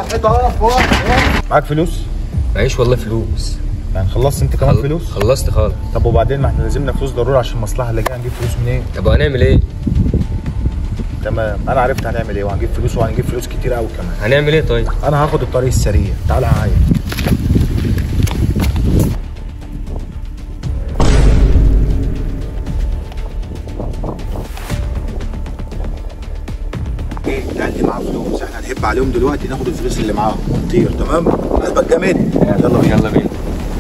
على الحيطه اقف اقف معاك فلوس؟ معيش والله فلوس يعني خلصت انت كمان خل- فلوس؟ خلصت خالص طب وبعدين ما احنا لازمنا فلوس ضروري عشان المصلحه اللي جايه نجيب فلوس منين؟ طب هنعمل ايه؟ تمام انا عرفت هنعمل ايه وهنجيب فلوس وهنجيب فلوس كتير قوي كمان هنعمل ايه طيب؟ انا هاخد الطريق السريع تعال معايا ايه ده اللي معاه فلوس احنا هنهب عليهم دلوقتي ناخد الفلوس اللي معاهم ونطير تمام قلبك جامد يلا بينا يلا بينا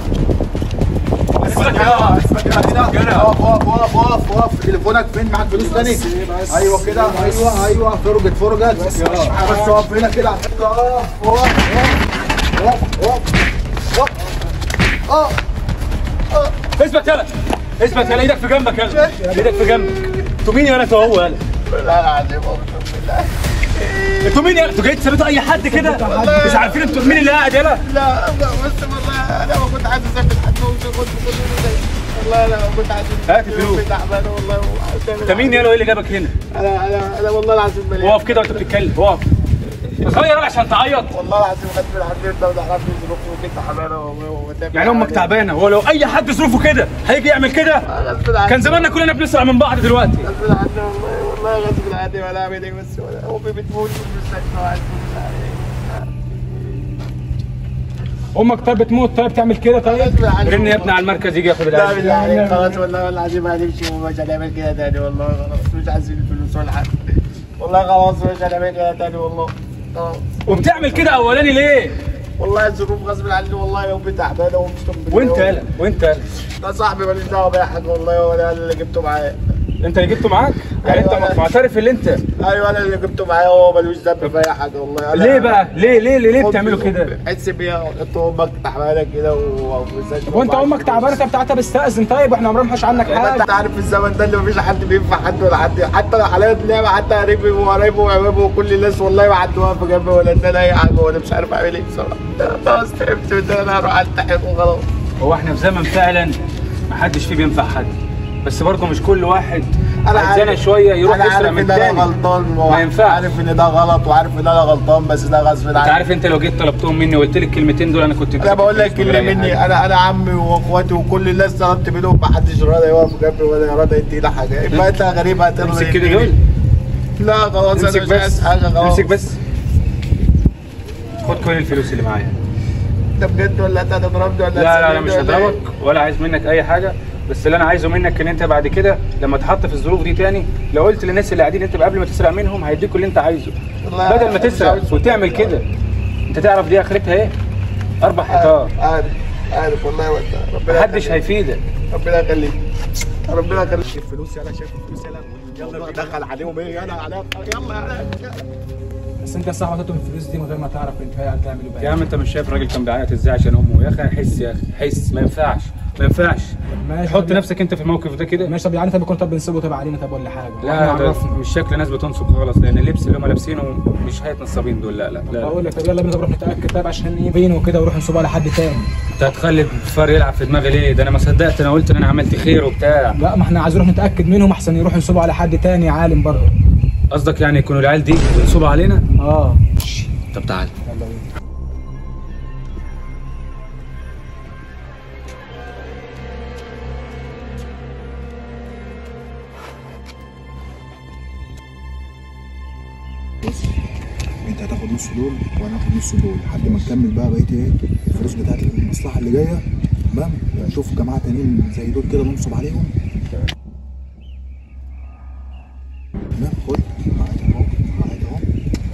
اسمك كده اسمك كده كده اقف اقف اقف اقف اقف تليفونك فين معاك فلوس تاني ايوه كده ايوه ايوه فرجت فرجت بس بس اقف هنا كده على الحته اقف اقف اقف اقف اقف اقف اثبت يلا اثبت يلا ايدك في جنبك يلا ايدك في جنبك انتوا مين يا انتوا هو يلا لا العظيم اقسم بالله انتوا مين يلا انتوا جايين تثبتوا اي حد كده مش عارفين انتوا مين اللي قاعد يلا لا بس والله انا ما كنت عايز اثبت حد وكنت كنت والله انا ما كنت عايز هات الفلوس. تعبان والله انت مين يلا وايه اللي جابك هنا انا انا انا والله العظيم مليان اقف كده وانت بتتكلم اقف صغير عشان تعيط والله العظيم خدت من عندي انت وده عرفت ظروفي وكنت تعبانه وتابع يعني امك تعبانه هو لو اي حد ظروفه كده هيجي يعمل كده غصب عني كان زماننا كلنا بنسرع من بعض دلوقتي غصب عني والله والله غصب عني ولا اعمل ايه بس ولا امي بتموت في المستشفى وعايز فلوس عليا. امك طيب بتموت طيب تعمل كده طيب غصب عني رن يا ابني على المركز يجي ياخد لا العلاج بالله عليك خلاص والله العظيم هنمشي ومش هنعمل كده تاني والله خلاص مش عايزين الفلوس ولا حاجه والله خلاص مش هنعمل كده تاني والله خلاص وبتعمل كده اولاني ليه والله الظروف غصب عني والله امي تعبانه ومش وانت يلا وانت يلا ده صاحبي ماليش دعوه بيا حاجه والله ولا انا اللي جبته معايا انت اللي جبته معاك يعني أيوة انت أنا. معترف اللي انت ايوه انا اللي جبته معايا هو ملوش ذنب في اي حاجه والله أنا- ليه بقى ليه ليه ليه, ليه أمي- بتعملوا كده حس بيها قلت امك تعبانه كده و- ومستشفى وانت ومعاش امك فلوس. تعبانه طب تعالى بستأذن طيب واحنا عمرنا ما حش عنك ما انت حاجه عارف في الزمن ده اللي مفيش حد بينفع حد ولا حد حتى لو حالات لعبه حتى قريبي وقرايبي وعمامي وكل الناس والله ما حد واقف جنبي ولا اداني اي حاجه وانا مش عارف اعمل ايه بصراحه خلاص تعبت من ده انا هروح التحق وخلاص هو احنا في زمن فعلا ما حدش فيه بينفع حد بس برضه مش كل واحد انا عايزانا عارف شويه يروح انا يسرق عارف من ان انا التاني غلطان ما ينفعش. عارف ان ده غلط وعارف ان انا غلطان بس ده غصب عني انت عارف انت لو جيت طلبتهم مني وقلت لي الكلمتين دول انا كنت انا بقول لك من غير اللي أي مني حاجة. انا انا عمي واخواتي وكل الناس طلبت منهم ما حدش راضي يقف جنبي ولا راضي يدينا حاجه يبقى انت غريب هترضى امسك كده يديني. دول لا خلاص انا امسك مش عايز بس حاجه خلاص امسك بس خد كل الفلوس اللي معايا انت بجد ولا انت هتضربني ولا لا لا هتسيبني انا مش ولا ايه؟ هضربك ولا عايز منك اي حاجه بس اللي انا عايزه منك ان انت بعد كده لما تحط في الظروف دي تاني لو قلت للناس اللي قاعدين انت قبل ما تسرق منهم هيديكوا اللي انت عايزه والله بدل ما مش تسرق عاوز- وتعمل كده انت تعرف دي اخرتها ايه اربع حيطان عارف عارف والله وانت ربنا محدش يخليك. هيفيدك ربنا يخليك ربنا يخليك الفلوس يلا شايف الفلوس يلا يلا دخل عليهم ايه يلا عليهم يلا يلا بس انت صح هتاخد الفلوس دي من غير ما تعرف انت هتعملوا يا بيها عم انت مش شايف الراجل كان بيعيط ازاي عشان امه يا اخي حس يا اخي حس ما ينفعش ما ينفعش ماشي حط طب- نفسك انت في الموقف ده كده ماشي طب يعني طب يكون طب بنسيبه طب علينا طب ولا حاجه لا واحنا ده عرفنا مش شكل ناس بتنصب خالص لان اللبس اللي هم لابسينه مش هيئه نصابين دول لا لا لا بقول لك طب يلا بينا طب نروح نتاكد طب عشان ايه بينه وكده ونروح نصوب على حد تاني انت هتخلي الفار يلعب في دماغي ليه ده انا ما صدقت انا قلت ان انا عملت خير وبتاع لا ما احنا عايزين نروح نتاكد منهم احسن يروحوا ينصبوا على حد تاني عالم برضه قصدك يعني يكونوا العيال دي بينصبوا علينا اه طب تعال يلا بينا انت هتاخد نص دول وانا هاخد نص دول لحد ما نكمل بقى بقيه ايه الفلوس بتاعت المصلحه اللي جايه تمام نشوف جماعه تانيين زي دول كده ننصب عليهم تمام خد معاك اهو معاك اهو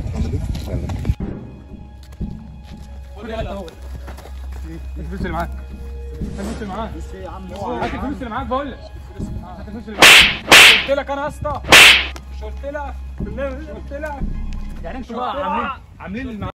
يلا بينا الفلوس اللي معاك الفلوس اللي معاك هات الفلوس اللي معاك بقول لك هات الفلوس اللي معاك قلت لك انا يا اسطى مش قلت لك بالله مش قلت لك يعني انتوا بقى عاملين عاملين